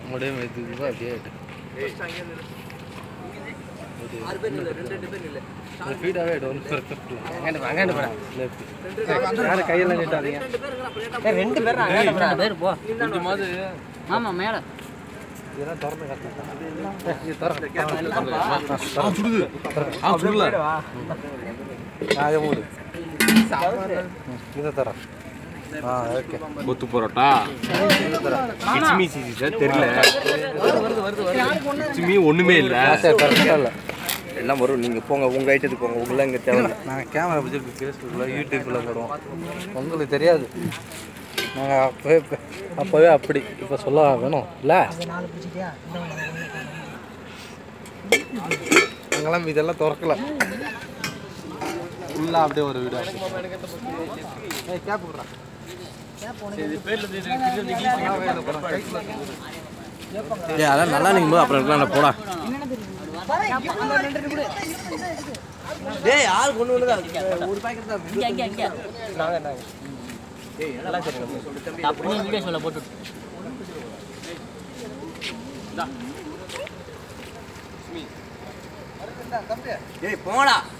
முடிய மெதுவா அப்படியே ஆயிட்டு ஃபீடாகவே ஆகிடும் ஒன்றும் பிரச்சனை அங்காண்டு போடா யாரும் கையெல்லாம் நீட்டாதீங்க ரெண்டு பேரும் அங்காண்டு போடா பேர் போ கொஞ்சமாவது ஆமா மேல இதெல்லாம் திறந்து காட்டுங்க இது திறந்து ஆ சுடுல அதை மூடு இதை தரேன் ஆ ஓகே கொத்து பரோட்டா கிச்மி சிசி சார் தெரியல கிச்மி ஒண்ணுமே இல்ல சரி கரெக்டாக இல்லை எல்லாம் வரும் நீங்கள் போங்க உங்கள் ஐட்டத்துக்கு போங்க உங்களாம் இங்கே தேவை நாங்கள் கேமரா பற்றி ஃபேஸ்புக்கில் யூடியூப்பில் போடுவோம் உங்களுக்கு தெரியாது நாங்கள் அப்போவே அப்போவே அப்படி இப்போ சொல்ல வேணும் இல்லை நாங்களாம் இதெல்லாம் திறக்கல ஃபுல்லாக அப்படியே ஒரு வீடு ஏய் கேப் விட்றேன் ஏய் அதான் நல்லா நிற்கும் அப்புறம் இருக்கலாம் போடா டேய் ஆள் கொண்டு வந்து ஒரு பாக்கெட் தான் இங்க இங்க இங்க அப்படி வீடியோ சொல்ல போட்டு டேய் போடா